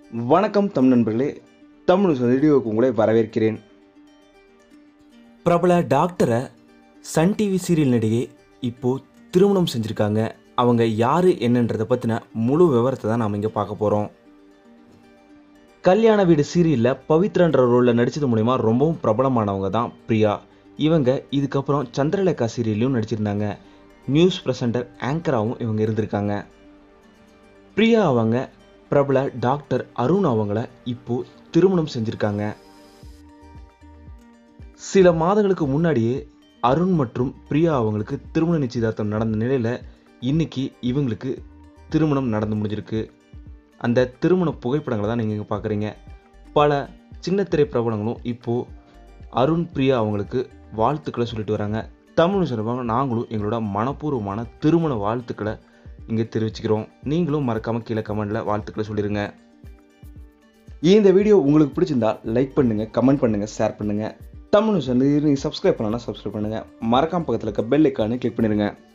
வணக்கம் தமிழ் நண்பர்களே தமிழ் ரேடியோவுக்கு உங்களை வரவேற்கிறேன் பிரபல டாக்டரை சன் டிவி சீரியல் நடிகை இப்போது திருமணம் செஞ்சுருக்காங்க அவங்க யார் என்னன்றதை பற்றின முழு விவரத்தை தான் நாம் இங்கே பார்க்க போகிறோம் கல்யாண வீடு சீரியலில் பவித்ரன்ற ரோலில் நடித்தது மூலிமா ரொம்பவும் பிரபலமானவங்க தான் பிரியா இவங்க இதுக்கப்புறம் சந்திரலேகா சீரியல்லையும் நடிச்சிருந்தாங்க நியூஸ் ப்ரெசண்டர் ஆங்கராகவும் இவங்க இருந்திருக்காங்க பிரியா அவங்க பிரபல டாக்டர் அருண் அவங்கள இப்போ திருமணம் செஞ்சுருக்காங்க சில மாதங்களுக்கு முன்னாடியே அருண் மற்றும் பிரியா அவங்களுக்கு திருமண நிச்சயதார்த்தம் நடந்த நிலையில் இன்னைக்கு இவங்களுக்கு திருமணம் நடந்து முடிஞ்சிருக்கு அந்த திருமண புகைப்படங்களை தான் நீங்கள் இங்கே பார்க்குறீங்க பல சின்ன திரை பிரபலங்களும் இப்போது அருண் பிரியா அவங்களுக்கு வாழ்த்துக்களை சொல்லிட்டு வராங்க தமிழ் சொல்லுவாங்க நாங்களும் எங்களோட மனப்பூர்வமான திருமண வாழ்த்துக்களை இங்கே தெரிவிச்சுக்கிறோம் நீங்களும் மறக்காமல் கீழே கமெண்டில் வாழ்த்துக்களை சொல்லிடுங்க இந்த வீடியோ உங்களுக்கு பிடிச்சிருந்தா லைக் பண்ணுங்க கமெண்ட் பண்ணுங்க ஷேர் பண்ணுங்க தமிழ் சேனல் நீங்கள் சப்ஸ்கிரைப் பண்ணலாம் சப்ஸ்கிரைப் பண்ணுங்க மறக்காம பக்கத்தில் இருக்க பெல் ஐக்கானு கிளிக் பண்ணிடுங்க